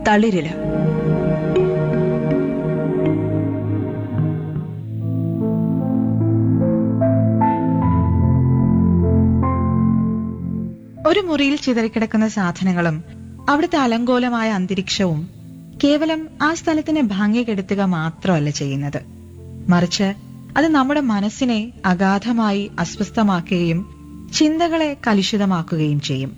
തളിരില ഒരു മുറിയിൽ ചിതറിക്കിടക്കുന്ന സാധനങ്ങളും അവിടുത്തെ അലങ്കോലമായ അന്തരീക്ഷവും കേവലം ആ സ്ഥലത്തിന് ഭംഗി കെടുത്തുക മാത്രമല്ല ചെയ്യുന്നത് മറിച്ച് അത് നമ്മുടെ മനസ്സിനെ അഗാധമായി അസ്വസ്ഥമാക്കുകയും ചിന്തകളെ കലുഷിതമാക്കുകയും ചെയ്യും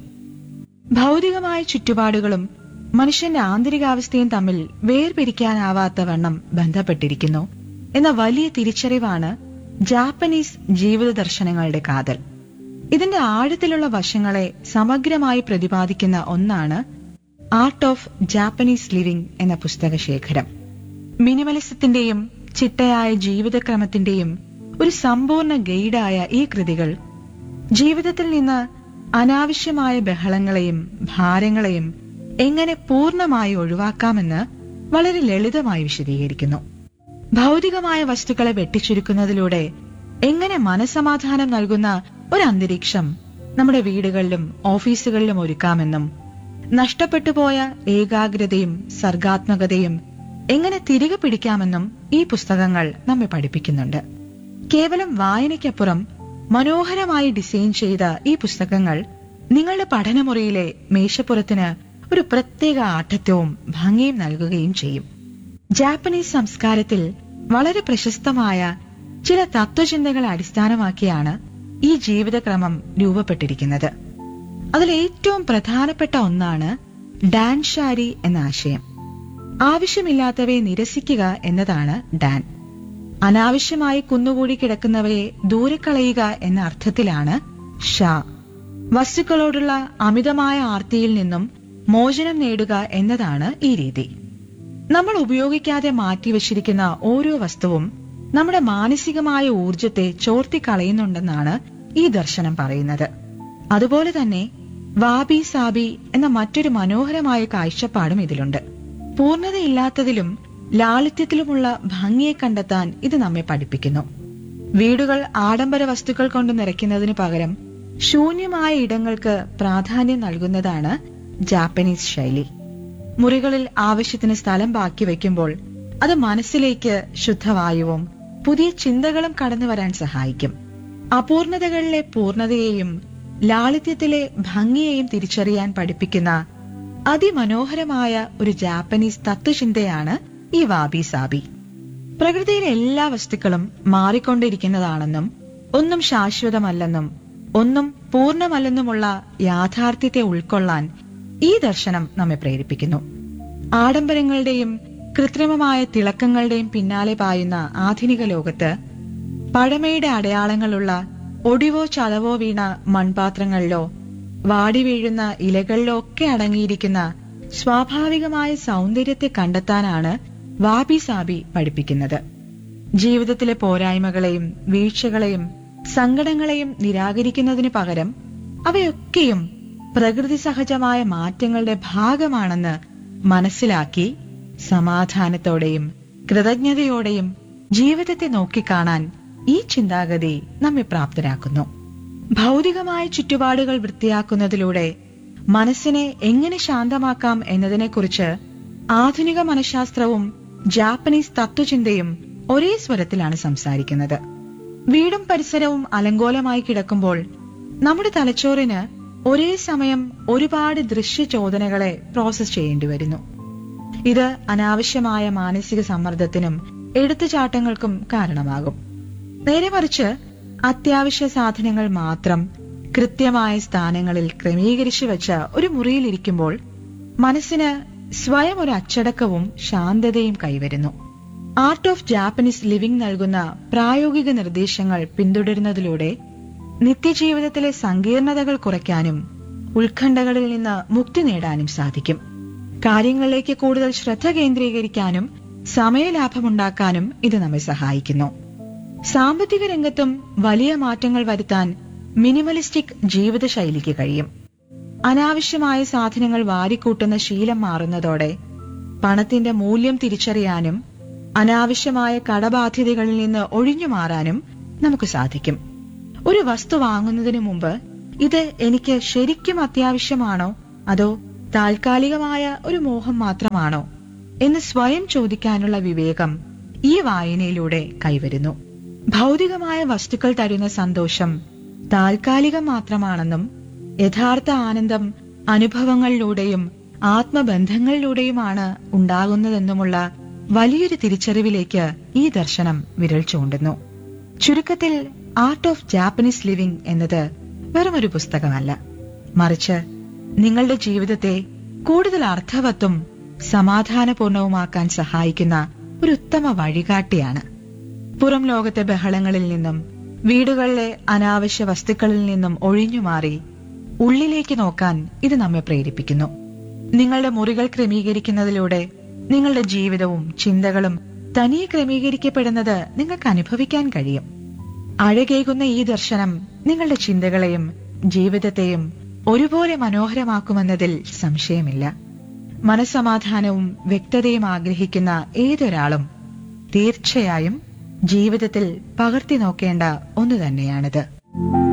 ഭൗതികമായ ചുറ്റുപാടുകളും മനുഷ്യന്റെ ആന്തരികാവസ്ഥയും തമ്മിൽ വേർപിരിക്കാനാവാത്ത വണ്ണം ബന്ധപ്പെട്ടിരിക്കുന്നു എന്ന വലിയ തിരിച്ചറിവാണ് ജാപ്പനീസ് ജീവിത ദർശനങ്ങളുടെ കാതൽ ഇതിന്റെ ആഴത്തിലുള്ള വശങ്ങളെ സമഗ്രമായി പ്രതിപാദിക്കുന്ന ഒന്നാണ് ആർട്ട് ഓഫ് ജാപ്പനീസ് ലിവിംഗ് എന്ന പുസ്തക ശേഖരം മിനിമലിസത്തിന്റെയും ചിട്ടയായ ജീവിതക്രമത്തിന്റെയും ഒരു സമ്പൂർണ്ണ ഗൈഡായ ഈ കൃതികൾ ജീവിതത്തിൽ നിന്ന് അനാവശ്യമായ ബഹളങ്ങളെയും ഭാരങ്ങളെയും എങ്ങനെ പൂർണ്ണമായി ഒഴിവാക്കാമെന്ന് വളരെ ലളിതമായി വിശദീകരിക്കുന്നു ഭൗതികമായ വസ്തുക്കളെ വെട്ടിച്ചുരുക്കുന്നതിലൂടെ എങ്ങനെ മനസമാധാനം നൽകുന്ന ഒരു അന്തരീക്ഷം നമ്മുടെ വീടുകളിലും ഓഫീസുകളിലും ഒരുക്കാമെന്നും നഷ്ടപ്പെട്ടുപോയ ഏകാഗ്രതയും സർഗാത്മകതയും എങ്ങനെ തിരികെ പിടിക്കാമെന്നും ഈ പുസ്തകങ്ങൾ നമ്മെ പഠിപ്പിക്കുന്നുണ്ട് കേവലം വായനയ്ക്കപ്പുറം മനോഹരമായി ഡിസൈൻ ചെയ്ത ഈ പുസ്തകങ്ങൾ നിങ്ങളുടെ പഠനമുറിയിലെ മേശപ്പുറത്തിന് ഒരു പ്രത്യേക ആഠത്യവും ഭംഗിയും നൽകുകയും ചെയ്യും ജാപ്പനീസ് സംസ്കാരത്തിൽ വളരെ പ്രശസ്തമായ ചില തത്വചിന്തകളെ അടിസ്ഥാനമാക്കിയാണ് ഈ ജീവിതക്രമം രൂപപ്പെട്ടിരിക്കുന്നത് അതിൽ ഏറ്റവും പ്രധാനപ്പെട്ട ഒന്നാണ് ഡാൻ ഷാരി എന്ന ആശയം ആവശ്യമില്ലാത്തവയെ നിരസിക്കുക എന്നതാണ് ഡാൻ അനാവശ്യമായി കുന്നുകൂടി കിടക്കുന്നവയെ ദൂരെ കളയുക എന്ന അർത്ഥത്തിലാണ് ഷാ വസ്തുക്കളോടുള്ള അമിതമായ ആർത്തിയിൽ നിന്നും മോചനം നേടുക എന്നതാണ് ഈ രീതി നമ്മൾ ഉപയോഗിക്കാതെ മാറ്റിവെച്ചിരിക്കുന്ന ഓരോ വസ്തുവും നമ്മുടെ മാനസികമായ ഊർജത്തെ ചോർത്തിക്കളയുന്നുണ്ടെന്നാണ് ഈ ദർശനം പറയുന്നത് അതുപോലെ തന്നെ വാബി സാബി എന്ന മറ്റൊരു മനോഹരമായ കാഴ്ചപ്പാടും ഇതിലുണ്ട് പൂർണ്ണതയില്ലാത്തതിലും ലാളിത്യത്തിലുമുള്ള ഭംഗിയെ കണ്ടെത്താൻ ഇത് നമ്മെ പഠിപ്പിക്കുന്നു വീടുകൾ ആഡംബര വസ്തുക്കൾ കൊണ്ട് നിറയ്ക്കുന്നതിന് പകരം ശൂന്യമായ ഇടങ്ങൾക്ക് പ്രാധാന്യം നൽകുന്നതാണ് ജാപ്പനീസ് ശൈലി മുറികളിൽ ആവശ്യത്തിന് സ്ഥലം ബാക്കി വയ്ക്കുമ്പോൾ അത് മനസ്സിലേക്ക് ശുദ്ധവായുവും പുതിയ ചിന്തകളും കടന്നു വരാൻ സഹായിക്കും അപൂർണതകളിലെ പൂർണതയെയും ലാളിത്യത്തിലെ ഭംഗിയെയും തിരിച്ചറിയാൻ പഠിപ്പിക്കുന്ന അതിമനോഹരമായ ഒരു ജാപ്പനീസ് തത്വചിന്തയാണ് ഈ വാബി സാബി പ്രകൃതിയിലെ എല്ലാ വസ്തുക്കളും മാറിക്കൊണ്ടിരിക്കുന്നതാണെന്നും ഒന്നും ശാശ്വതമല്ലെന്നും ഒന്നും പൂർണ്ണമല്ലെന്നുമുള്ള യാഥാർത്ഥ്യത്തെ ഉൾക്കൊള്ളാൻ ഈ ദർശനം നമ്മെ പ്രേരിപ്പിക്കുന്നു ആഡംബരങ്ങളുടെയും കൃത്രിമമായ തിളക്കങ്ങളുടെയും പിന്നാലെ പായുന്ന ആധുനിക ലോകത്ത് പഴമയുടെ അടയാളങ്ങളുള്ള ഒടിവോ ചതവോ വീണ മൺപാത്രങ്ങളിലോ വാടി വീഴുന്ന ഇലകളിലോ ഒക്കെ അടങ്ങിയിരിക്കുന്ന സ്വാഭാവികമായ സൗന്ദര്യത്തെ കണ്ടെത്താനാണ് വാബി സാബി പഠിപ്പിക്കുന്നത് ജീവിതത്തിലെ പോരായ്മകളെയും വീഴ്ചകളെയും സങ്കടങ്ങളെയും നിരാകരിക്കുന്നതിന് പകരം അവയൊക്കെയും പ്രകൃതി സഹജമായ മാറ്റങ്ങളുടെ ഭാഗമാണെന്ന് മനസ്സിലാക്കി സമാധാനത്തോടെയും കൃതജ്ഞതയോടെയും ജീവിതത്തെ നോക്കിക്കാണാൻ ഈ ചിന്താഗതി നമ്മെ പ്രാപ്തരാക്കുന്നു ഭൗതികമായ ചുറ്റുപാടുകൾ വൃത്തിയാക്കുന്നതിലൂടെ മനസ്സിനെ എങ്ങനെ ശാന്തമാക്കാം എന്നതിനെക്കുറിച്ച് ആധുനിക മനഃശാസ്ത്രവും ജാപ്പനീസ് തത്വചിന്തയും ഒരേ സ്വരത്തിലാണ് സംസാരിക്കുന്നത് വീടും പരിസരവും അലങ്കോലമായി കിടക്കുമ്പോൾ നമ്മുടെ തലച്ചോറിന് ഒരേ സമയം ഒരുപാട് ദൃശ്യചോദനകളെ പ്രോസസ് ചെയ്യേണ്ടി വരുന്നു ഇത് അനാവശ്യമായ മാനസിക സമ്മർദ്ദത്തിനും എടുത്തുചാട്ടങ്ങൾക്കും കാരണമാകും നേരെ മറിച്ച് അത്യാവശ്യ സാധനങ്ങൾ മാത്രം കൃത്യമായ സ്ഥാനങ്ങളിൽ ക്രമീകരിച്ചു വെച്ച ഒരു മുറിയിലിരിക്കുമ്പോൾ മനസ്സിന് സ്വയം ഒരു അച്ചടക്കവും ശാന്തതയും കൈവരുന്നു ആർട്ട് ഓഫ് ജാപ്പനീസ് ലിവിംഗ് നൽകുന്ന പ്രായോഗിക നിർദ്ദേശങ്ങൾ പിന്തുടരുന്നതിലൂടെ നിത്യജീവിതത്തിലെ സങ്കീർണതകൾ കുറയ്ക്കാനും ഉത്കണ്ഠകളിൽ നിന്ന് മുക്തി നേടാനും സാധിക്കും കാര്യങ്ങളിലേക്ക് കൂടുതൽ ശ്രദ്ധ കേന്ദ്രീകരിക്കാനും സമയലാഭമുണ്ടാക്കാനും ഇത് നമ്മെ സഹായിക്കുന്നു സാമ്പത്തിക രംഗത്തും വലിയ മാറ്റങ്ങൾ വരുത്താൻ മിനിമലിസ്റ്റിക് ജീവിതശൈലിക്ക് കഴിയും അനാവശ്യമായ സാധനങ്ങൾ വാരിക്കൂട്ടുന്ന ശീലം മാറുന്നതോടെ പണത്തിന്റെ മൂല്യം തിരിച്ചറിയാനും അനാവശ്യമായ കടബാധ്യതകളിൽ നിന്ന് ഒഴിഞ്ഞു മാറാനും നമുക്ക് സാധിക്കും ഒരു വസ്തു വാങ്ങുന്നതിന് മുമ്പ് ഇത് എനിക്ക് ശരിക്കും അത്യാവശ്യമാണോ അതോ താൽക്കാലികമായ ഒരു മോഹം മാത്രമാണോ എന്ന് സ്വയം ചോദിക്കാനുള്ള വിവേകം ഈ വായനയിലൂടെ കൈവരുന്നു ഭൗതികമായ വസ്തുക്കൾ തരുന്ന സന്തോഷം താൽക്കാലികം മാത്രമാണെന്നും യഥാർത്ഥ ആനന്ദം അനുഭവങ്ങളിലൂടെയും ആത്മബന്ധങ്ങളിലൂടെയുമാണ് ഉണ്ടാകുന്നതെന്നുമുള്ള വലിയൊരു തിരിച്ചറിവിലേക്ക് ഈ ദർശനം വിരൽ ചൂണ്ടുന്നു ചുരുക്കത്തിൽ ആർട്ട് ഓഫ് ജാപ്പനീസ് ലിവിംഗ് എന്നത് വെറുമൊരു പുസ്തകമല്ല മറിച്ച് നിങ്ങളുടെ ജീവിതത്തെ കൂടുതൽ അർത്ഥവത്തും സമാധാനപൂർണവുമാക്കാൻ സഹായിക്കുന്ന ഒരു ഉത്തമ വഴികാട്ടിയാണ് പുറം ലോകത്തെ ബഹളങ്ങളിൽ നിന്നും വീടുകളിലെ അനാവശ്യ വസ്തുക്കളിൽ നിന്നും ഒഴിഞ്ഞുമാറി ഉള്ളിലേക്ക് നോക്കാൻ ഇത് നമ്മെ പ്രേരിപ്പിക്കുന്നു നിങ്ങളുടെ മുറികൾ ക്രമീകരിക്കുന്നതിലൂടെ നിങ്ങളുടെ ജീവിതവും ചിന്തകളും തനിയെ ക്രമീകരിക്കപ്പെടുന്നത് നിങ്ങൾക്ക് അനുഭവിക്കാൻ കഴിയും അഴകേകുന്ന ഈ ദർശനം നിങ്ങളുടെ ചിന്തകളെയും ജീവിതത്തെയും ഒരുപോലെ മനോഹരമാക്കുമെന്നതിൽ സംശയമില്ല മനസമാധാനവും വ്യക്തതയും ആഗ്രഹിക്കുന്ന ഏതൊരാളും തീർച്ചയായും ജീവിതത്തിൽ പകർത്തി നോക്കേണ്ട ഒന്നു തന്നെയാണിത്